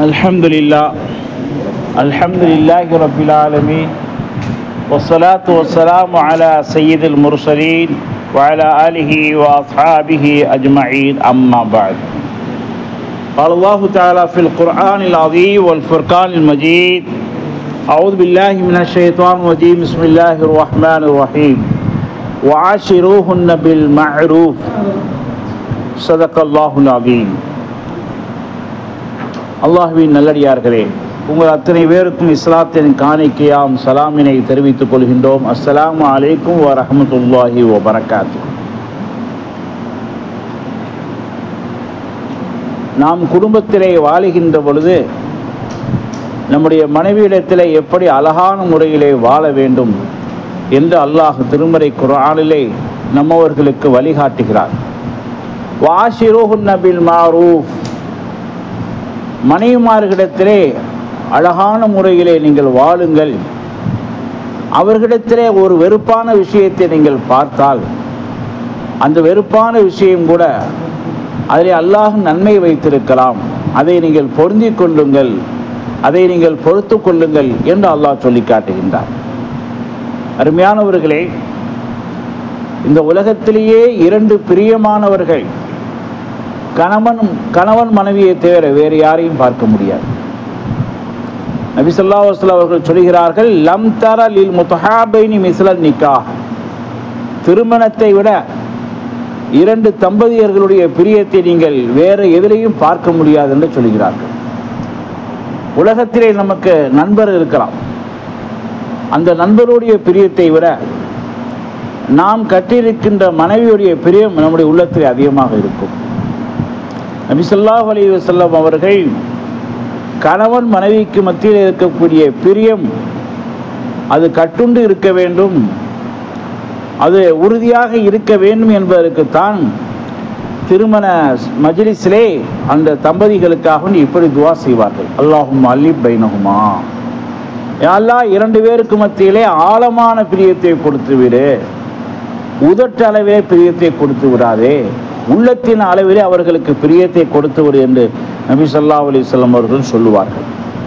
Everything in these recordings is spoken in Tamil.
الحمد لله الحمد لله رب العالمين والصلاة والسلام على سيد المرسلين وعلى آله وأصحابه أجمعين أما بعد قال الله تعالى في القرآن العظيم والفرقان المجيد أعوذ بالله من الشيطان الرجيم بسم الله الرحمن الرحيم وعاشروهن بالمعروف صدق الله العظيم அல்லாஹுவின் நல்லடியார்களே உங்கள் அத்தனை பேருக்கும் இஸ்லாத்தின் காணிக்கையாம் சலாமினை தெரிவித்துக் கொள்கின்றோம் அஸ்ஸலாமு அலைக்கும் வ ரஹமத்துல்லாஹி வ பரக்காத்து நாம் குடும்பத்திலே வாழுகின்ற பொழுது நம்முடைய மனைவியிடத்திலே எப்படி அழகான முறையிலே வாழ வேண்டும் என்று அல்லாஹ் திருமறை குரானிலே நம்மவர்களுக்கு வழிகாட்டுகிறார் வாஷிரோஹுன் நபில் மாரூஃப் மனைவிமார்களிடத்திலே அழகான முறையிலே நீங்கள் வாழுங்கள் அவர்களிடத்திலே ஒரு வெறுப்பான விஷயத்தை நீங்கள் பார்த்தால் அந்த வெறுப்பான விஷயம் கூட அதில் அல்லாஹ் நன்மை வைத்திருக்கலாம் அதை நீங்கள் பொருந்திக் கொள்ளுங்கள் அதை நீங்கள் பொறுத்து கொள்ளுங்கள் என்று அல்லாஹ் சொல்லி காட்டுகின்றார் அருமையானவர்களே இந்த உலகத்திலேயே இரண்டு பிரியமானவர்கள் கணவன் கணவன் மனைவியை தவிர வேறு யாரையும் பார்க்க முடியாது நபி சொல்லா வஸ்ல அவர்கள் சொல்கிறார்கள் லம் தர லில் முத்தஹாபைனி மிஸ்லல் நிக்கா திருமணத்தை விட இரண்டு தம்பதியர்களுடைய பிரியத்தை நீங்கள் வேற எதிலையும் பார்க்க முடியாது என்று சொல்கிறார்கள் உலகத்திலே நமக்கு நண்பர் இருக்கலாம் அந்த நண்பருடைய பிரியத்தை விட நாம் கட்டியிருக்கின்ற மனைவியுடைய பிரியம் நம்முடைய உள்ளத்தில் அதிகமாக இருக்கும் நபி சொல்லாஹ் அலி வசல்லம் அவர்கள் கணவன் மனைவிக்கு மத்தியில் இருக்கக்கூடிய பிரியம் அது கட்டுண்டு இருக்க வேண்டும் அது உறுதியாக இருக்க வேண்டும் என்பதற்குத்தான் திருமண மஜ்லிஸிலே அந்த தம்பதிகளுக்காக இப்படி துவா செய்வார்கள் அல்லாஹும் அல்லி பைனகுமா அல்லா இரண்டு பேருக்கு மத்தியிலே ஆழமான பிரியத்தை கொடுத்து விடு உதட்டு அளவிலே பிரியத்தை கொடுத்து விடாதே உள்ளத்தின் அளவிலே அவர்களுக்கு பிரியத்தை கொடுத்து விடு என்று நபி சொல்லா அலிஸ்லாம் அவர்கள் சொல்லுவார்கள்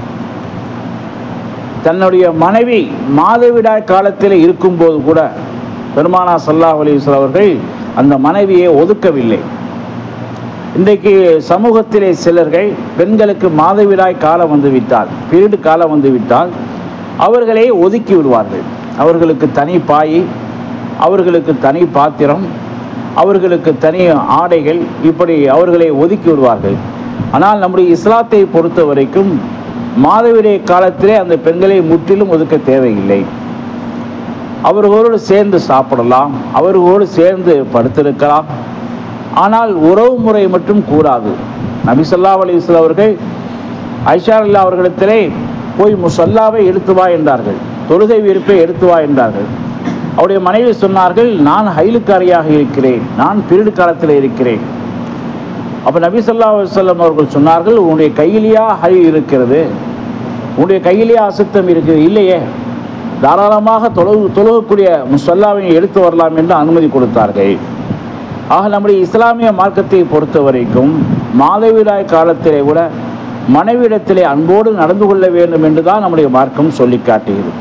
தன்னுடைய மனைவி மாதவிடாய் காலத்தில் இருக்கும்போது கூட பெருமானா சல்லாஹ் அலிஸ்லாம் அவர்கள் அந்த மனைவியை ஒதுக்கவில்லை இன்றைக்கு சமூகத்திலே சிலர்கள் பெண்களுக்கு மாதவிடாய் காலம் வந்து விட்டால் பீரியடு காலம் வந்து விட்டால் அவர்களை ஒதுக்கி விடுவார்கள் அவர்களுக்கு தனி பாய் அவர்களுக்கு தனி பாத்திரம் அவர்களுக்கு தனி ஆடைகள் இப்படி அவர்களை ஒதுக்கி விடுவார்கள் ஆனால் நம்முடைய இஸ்லாத்தை பொறுத்த வரைக்கும் மாதவிடைய காலத்திலே அந்த பெண்களை முற்றிலும் ஒதுக்க தேவையில்லை அவர்களோடு சேர்ந்து சாப்பிடலாம் அவர்களோடு சேர்ந்து படுத்திருக்கலாம் ஆனால் உறவு முறை மட்டும் கூடாது நபி சொல்லா அலிஸ்ல அவர்கள் ஐஷா அல்லா அவர்களிடத்திலே போய் முசல்லாவை எடுத்து வா என்றார்கள் தொழுகை விருப்பை எடுத்து வா என்றார்கள் அவருடைய மனைவி சொன்னார்கள் நான் ஹைலுக்காரியாக இருக்கிறேன் நான் பிரிடு காலத்தில் இருக்கிறேன் அப்போ நபி சொல்லா வல்லம் அவர்கள் சொன்னார்கள் உன்னுடைய கையிலேயா ஹை இருக்கிறது உன்னுடைய கையிலேயா அசுத்தம் இருக்குது இல்லையே தாராளமாக தொழுகு தொழுகக்கூடிய முசல்லாவை எடுத்து வரலாம் என்று அனுமதி கொடுத்தார்கள் ஆக நம்முடைய இஸ்லாமிய மார்க்கத்தை பொறுத்த வரைக்கும் மாதவிடாய் காலத்திலே கூட மனைவிடத்திலே அன்போடு நடந்து கொள்ள வேண்டும் என்று தான் நம்முடைய மார்க்கம் சொல்லி காட்டுகிறது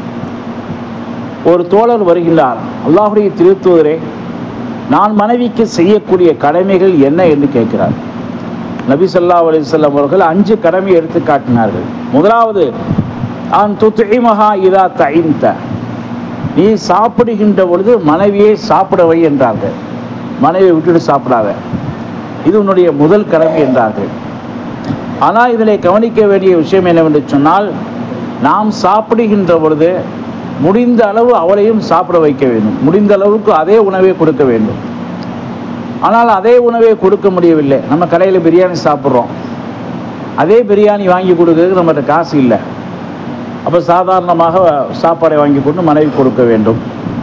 ஒரு தோழர் வருகின்றார் அல்லாஹுடைய திருத்துவதரே நான் மனைவிக்கு செய்யக்கூடிய கடமைகள் என்ன என்று கேட்கிறார் நபி சொல்லா அலிசல்லாம் அவர்கள் அஞ்சு கடமை எடுத்து காட்டினார்கள் முதலாவது ஆன் துத்துமஹா இதா தைந்த நீ சாப்பிடுகின்ற பொழுது மனைவியை சாப்பிட வை என்றார்கள் மனைவியை விட்டுட்டு சாப்பிடாத இது உன்னுடைய முதல் கடமை என்றார்கள் ஆனால் இதில் கவனிக்க வேண்டிய விஷயம் என்னவென்று சொன்னால் நாம் சாப்பிடுகின்ற பொழுது முடிந்த அளவு அவளையும் சாப்பிட வைக்க வேண்டும் முடிந்த அளவுக்கு அதே உணவை கொடுக்க வேண்டும் ஆனால் அதே உணவை கொடுக்க முடியவில்லை நம்ம கடையில் பிரியாணி சாப்பிட்றோம் அதே பிரியாணி வாங்கி கொடுக்கறதுக்கு நம்மகிட்ட காசு இல்லை அப்போ சாதாரணமாக சாப்பாடை வாங்கி கொண்டு மனைவி கொடுக்க வேண்டும்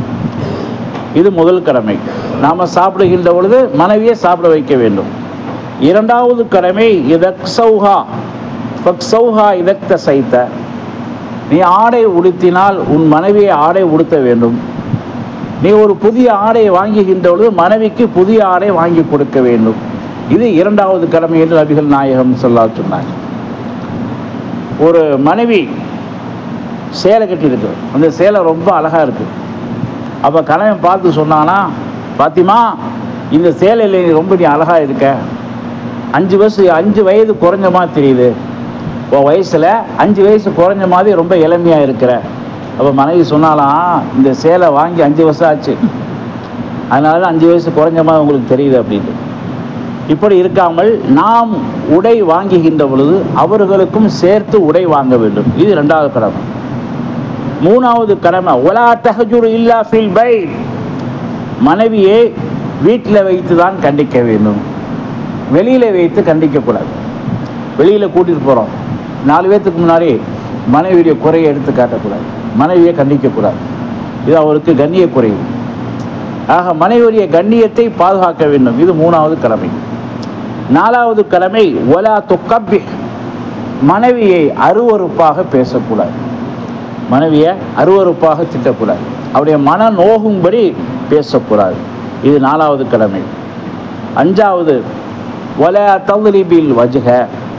இது முதல் கடமை நாம் சாப்பிடுகின்ற பொழுது மனைவியை சாப்பிட வைக்க வேண்டும் இரண்டாவது கடமை இதக் சௌஹா ஃபக் சௌஹா இதக்த சைத்த நீ ஆடை உடுத்தினால் உன் மனைவியை ஆடை உடுத்த வேண்டும் நீ ஒரு புதிய ஆடையை வாங்குகின்ற பொழுது மனைவிக்கு புதிய ஆடை வாங்கி கொடுக்க வேண்டும் இது இரண்டாவது கடமை என்று நபிகள் நாயகம் சொல்லா சொன்னார் ஒரு மனைவி சேலை கட்டியிருக்கு அந்த சேலை ரொம்ப அழகா இருக்கு அப்போ கணவன் பார்த்து சொன்னானா பாத்திமா இந்த சேலையில் நீ ரொம்ப நீ அழகா இருக்க அஞ்சு வயசு அஞ்சு வயது குறைஞ்ச மாதிரி தெரியுது உன் வயசில் அஞ்சு வயசு குறைஞ்ச மாதிரி ரொம்ப இளமையாக இருக்கிற அப்போ மனைவி சொன்னாலாம் இந்த சேலை வாங்கி அஞ்சு வருஷம் ஆச்சு அதனால தான் அஞ்சு வயசு குறைஞ்ச மாதிரி உங்களுக்கு தெரியுது அப்படின்ட்டு இப்படி இருக்காமல் நாம் உடை வாங்குகின்ற பொழுது அவர்களுக்கும் சேர்த்து உடை வாங்க வேண்டும் இது ரெண்டாவது கடமை மூணாவது கடமை ஒலா தஹஜுர் இல்லா ஃபில் பைத் மனைவியை வீட்டில் வைத்து தான் கண்டிக்க வேண்டும் வெளியில வைத்து கண்டிக்கக்கூடாது வெளியில கூட்டிட்டு போறோம் நாலு பேர்த்துக்கு முன்னாடி மனைவியுடைய குறையை எடுத்து காட்டக்கூடாது மனைவியை கண்டிக்கக்கூடாது இது அவருக்கு கண்ணிய குறைவு ஆக மனைவியுடைய கண்ணியத்தை பாதுகாக்க வேண்டும் இது மூணாவது கடமை நாலாவது கடமை ஒலா துக்கப்பி மனைவியை அருவருப்பாக பேசக்கூடாது மனைவியை அருவருப்பாக திட்டக்கூடாது அவருடைய மன நோகும்படி பேசக்கூடாது இது நாலாவது கடமை அஞ்சாவது ஒல தௌலிபில் வஜ்க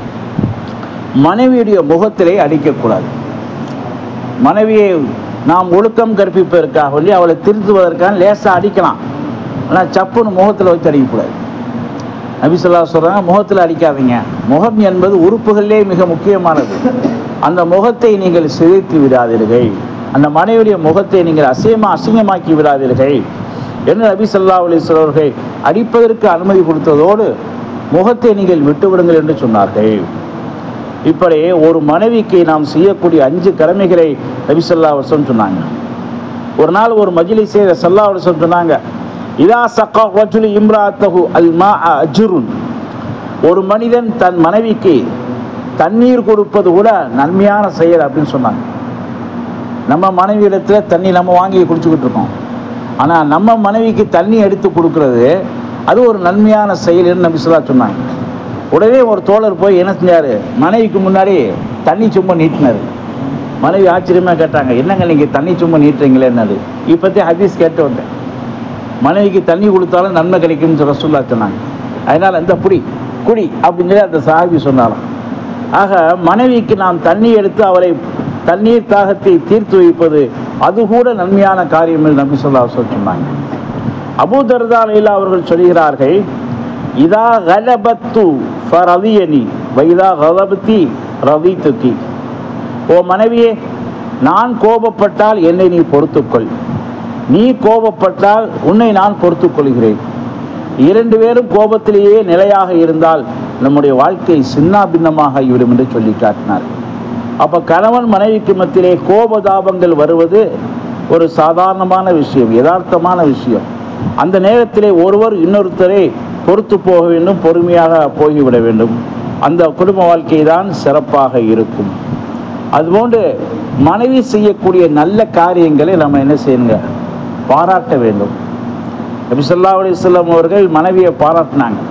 மனைவியுடைய முகத்திலே அடிக்கக்கூடாது மனைவியை நாம் ஒழுக்கம் கற்பிப்பதற்காக சொல்லி அவளை திருத்துவதற்காக லேசாக அடிக்கலாம் ஆனால் சப்புன்னு முகத்தில் வச்சு அடிக்கக்கூடாது நபிசல்லா சொல்றாங்க முகத்தில் அடிக்காதீங்க முகம் என்பது உறுப்புகளிலே மிக முக்கியமானது அந்த முகத்தை நீங்கள் சிதைத்து விடாதீர்கள் அந்த மனைவியுடைய முகத்தை நீங்கள் அசியமா அசிங்கமாக்கி விடாதீர்கள் என்று நபி சொல்லா அலிஸ்வல் அவர்கள் அடிப்பதற்கு அனுமதி கொடுத்ததோடு முகத்தை நீங்கள் விட்டுவிடுங்கள் என்று சொன்னார்கள் இப்படி ஒரு மனைவிக்கு நாம் செய்யக்கூடிய அஞ்சு கடமைகளை நபி சொல்லா வருஷம் சொன்னாங்க ஒரு நாள் ஒரு மஜ்லிஸை சல்லா வருஷம் சொன்னாங்க இதா சக்கா வஜுலி இம்ராத்தஹு அல் மா அஜுருன் ஒரு மனிதன் தன் மனைவிக்கு தண்ணீர் கொடுப்பது கூட நன்மையான செயல் அப்படின்னு சொன்னாங்க நம்ம மனைவி இடத்துல தண்ணி நம்ம வாங்கி குடிச்சுக்கிட்டு இருக்கோம் ஆனால் நம்ம மனைவிக்கு தண்ணி எடுத்து கொடுக்கறது அது ஒரு நன்மையான செயல்னு நபி சொல்லா சொன்னாங்க உடனே ஒரு தோழர் போய் என்ன செஞ்சாரு மனைவிக்கு முன்னாடி தண்ணி சும்மா நீட்டினாரு மனைவி ஆச்சரியமா கேட்டாங்க என்னங்க நீங்க தண்ணி சும்மா நீட்டுறீங்களே என்னது இப்போத்தே ஹதீஸ் கேட்டு வந்தேன் மனைவிக்கு தண்ணி கொடுத்தாலும் நன்மை கிடைக்கும்னு சொல்ல சொல்லா சொன்னாங்க அதனால இந்த புடி குடி அப்படின்னு சொல்லி அந்த சாஹிபி சொன்னாராம் ஆக மனைவிக்கு நாம் தண்ணி எடுத்து அவரை தண்ணீர் தாகத்தை தீர்த்து வைப்பது அது கூட நன்மையான காரியம் என்று நபி சொல்லா சொன்னாங்க அபூதர்தா லீலா அவர்கள் சொல்கிறார்கள் இதா கலபத்து ஃபரதியனி வைதா கலபத்தி ரவி துக்கி ஓ மனைவியே நான் கோபப்பட்டால் என்னை நீ பொறுத்துக்கொள் நீ கோபப்பட்டால் உன்னை நான் பொறுத்துக் கொள்கிறேன் இரண்டு பேரும் கோபத்திலேயே நிலையாக இருந்தால் நம்முடைய வாழ்க்கை சின்னா பின்னமாக ஆகிவிடும் என்று சொல்லி காட்டினார் அப்ப கணவன் மனைவிக்கு மத்தியிலே கோபதாபங்கள் வருவது ஒரு சாதாரணமான விஷயம் யதார்த்தமான விஷயம் அந்த நேரத்திலே ஒருவர் இன்னொருத்தரை பொறுத்து போக வேண்டும் பொறுமையாக போய்விட வேண்டும் அந்த குடும்ப வாழ்க்கை தான் சிறப்பாக இருக்கும் அதுபோன்று மனைவி செய்யக்கூடிய நல்ல காரியங்களை நம்ம என்ன செய்யணுங்க பாராட்ட வேண்டும் நபி ஸல்லல்லாஹு அலைஹி வஸல்லம் அவர்கள் மனைவியை பாராட்டினாங்க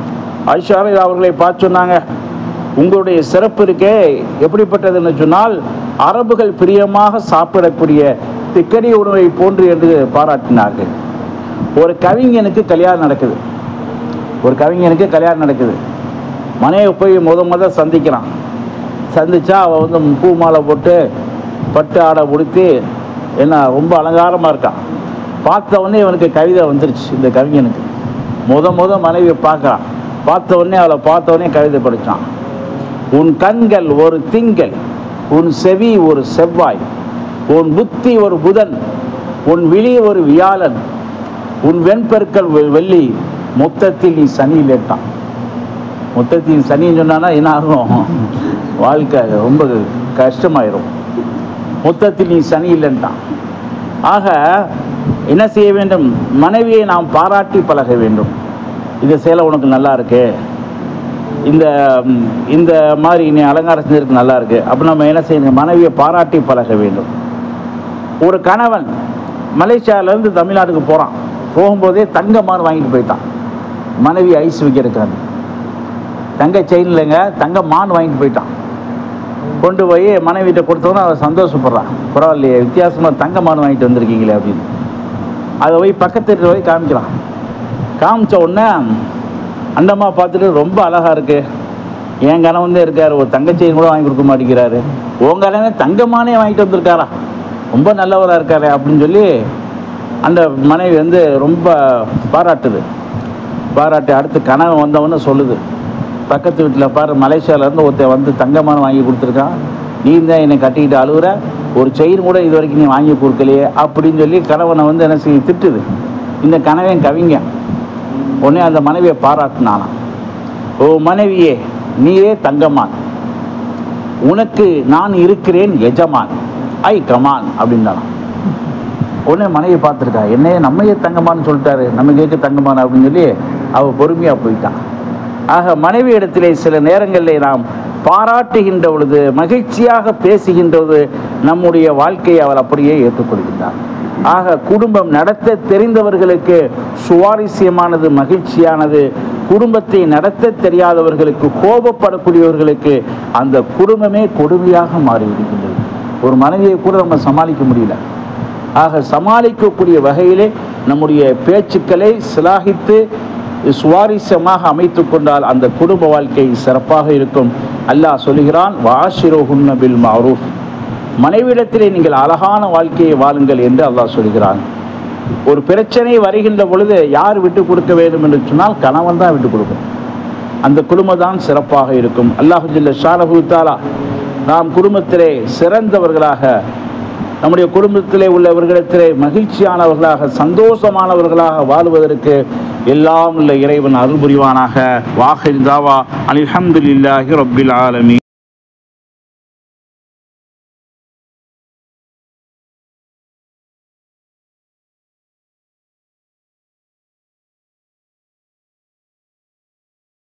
ஆயிஷா ரலி அவர்களை பார்த்து சொன்னாங்க உங்களுடைய சிறப்பு இருக்கே எப்படிப்பட்டதுன்னு சொன்னால் அரபுகள் பிரியமாக சாப்பிடக்கூடிய திக்கடி உணவை போன்று என்று பாராட்டினார்கள் ஒரு கவிஞனுக்கு கல்யாணம் நடக்குது ஒரு கவிஞனுக்கு கல்யாணம் நடக்குது மனையை போய் முத முத சந்திக்கிறான் சந்திச்சா அவள் வந்து பூ மாலை போட்டு பட்டு ஆடை உடுத்தி என்ன ரொம்ப அலங்காரமாக இருக்கான் பார்த்த உடனே இவனுக்கு கவிதை வந்துருச்சு இந்த கவிஞனுக்கு முத முத மனைவியை பார்க்குறான் பார்த்த உடனே அவளை பார்த்த உடனே கவிதை படித்தான் உன் கண்கள் ஒரு திங்கள் உன் செவி ஒரு செவ்வாய் உன் புத்தி ஒரு புதன் உன் விழி ஒரு வியாழன் உன் வெண்பெருக்கள் வெ- வெள்ளி மொத்தத்தில் நீ சனியில் ஏட்டான் மொத்தத்தில் சனின்னு சொன்னானா என்ன ஆகும் வாழ்க்கை ரொம்ப கஷ்டமாயிரும் மொத்தத்தில் நீ சனி இல்லைன்ட்டான் ஆக என்ன செய்ய வேண்டும் மனைவியை நாம் பாராட்டி பழக வேண்டும் இந்த சேலை உனக்கு நல்லா இருக்கு இந்த ம், இந்த மாதிரி நீ அலங்காரம் செஞ்சிருக்கு நல்லா இருக்கு அப்போ நம்ம என்ன செய்யணும் மனைவியை பாராட்டி பழக வேண்டும் ஒரு கணவன் மலேசியாவிலேருந்து தமிழ்நாட்டுக்கு போகிறான் போகும்போதே தங்க மான் வாங்கிட்டு போயிட்டான் மனைவி ஐஸ் வைக்கிறதுக்காக தங்க செயின் இல்லைங்க தங்க மான் வாங்கிட்டு போயிட்டான் கொண்டு போய் மனைவிட்ட கொடுத்தோன்னே அவள் சந்தோஷப்படுறான் பரவாயில்லையே வித்தியாசமாக தங்க மான் வாங்கிட்டு வந்திருக்கீங்களே அப்படின்னு அதை போய் பக்கத்து வீட்டுல போய் காமிக்கிறான் காமிச்ச உடனே அந்தம்மா பார்த்துட்டு ரொம்ப அழகா இருக்கு என் கணவன் தான் இருக்காரு ஒரு தங்கச்சியும் கூட வாங்கி கொடுக்க மாட்டேங்கிறாரு உன் கணவன் தங்கமானே வாங்கிட்டு வந்திருக்காரா ரொம்ப நல்லவராக இருக்காரு அப்படின்னு சொல்லி அந்த மனைவி வந்து ரொம்ப பாராட்டுது பாராட்டி அடுத்து கணவன் வந்தவொன்னு சொல்லுது பக்கத்து வீட்டில் பாரு மலேசியாவிலேருந்து ஒருத்தன் வந்து தங்கமான வாங்கி கொடுத்துருக்கான் நீ தான் என்னை கட்டிக்கிட்டு அழுகுற ஒரு செயின் கூட இது வரைக்கும் நீ வாங்கி கொடுக்கலையே அப்படின்னு சொல்லி கணவனை வந்து என்ன செய்ய திட்டுது இந்த கணவன் கவிங்க உடனே அந்த மனைவியை பாராட்டினானாம் ஓ மனைவியே நீயே தங்கமான் உனக்கு நான் இருக்கிறேன் எஜமான் ஐ கமான் அப்படின்னாலாம் உடனே மனைவி பார்த்துருக்கா என்னையே நம்மையே தங்கமான்னு சொல்லிட்டாரு நம்ம கேட்க தங்கமான அப்படின்னு சொல்லி அவ பொறுமையா போயிட்டான் ஆக மனைவி இடத்திலே சில நேரங்களிலே நாம் பாராட்டுகின்ற பொழுது மகிழ்ச்சியாக பேசுகின்ற பொழுது நம்முடைய வாழ்க்கையை அவள் அப்படியே ஏற்றுக்கொள்கின்றார் ஆக குடும்பம் நடத்த தெரிந்தவர்களுக்கு சுவாரஸ்யமானது மகிழ்ச்சியானது குடும்பத்தை நடத்த தெரியாதவர்களுக்கு கோபப்படக்கூடியவர்களுக்கு அந்த குடும்பமே கொடுமையாக மாறிவிடுகின்றது ஒரு மனைவியை கூட நம்ம சமாளிக்க முடியல ஆக சமாளிக்கக்கூடிய வகையிலே நம்முடைய பேச்சுக்களை சிலாகித்து சுவாரஸ்யமாக அமைத்து கொண்டால் அந்த குடும்ப வாழ்க்கை சிறப்பாக இருக்கும் அல்லாஹ் சொல்கிறான் வாஷிரோஹுன்ன பில் மாரூஃப் மனைவிடத்திலே நீங்கள் அழகான வாழ்க்கையை வாழுங்கள் என்று அல்லாஹ் சொல்கிறான் ஒரு பிரச்சனை வருகின்ற பொழுது யார் விட்டு கொடுக்க வேண்டும் என்று சொன்னால் கணவன் தான் விட்டு கொடுக்கும் அந்த குடும்பம் தான் சிறப்பாக இருக்கும் அல்லாஹு ஜில்ல ஷானஹு தாலா நாம் குடும்பத்திலே சிறந்தவர்களாக நம்முடைய குடும்பத்திலே உள்ளவர்களிடத்திலே மகிழ்ச்சியானவர்களாக சந்தோஷமானவர்களாக வாழுவதற்கு எல்லாம் உள்ள இறைவன் அருள் புரிவானாக வாஹில் தாவா அல்ஹம்துலில்லாஹி ரப்பில் ஆலமீன்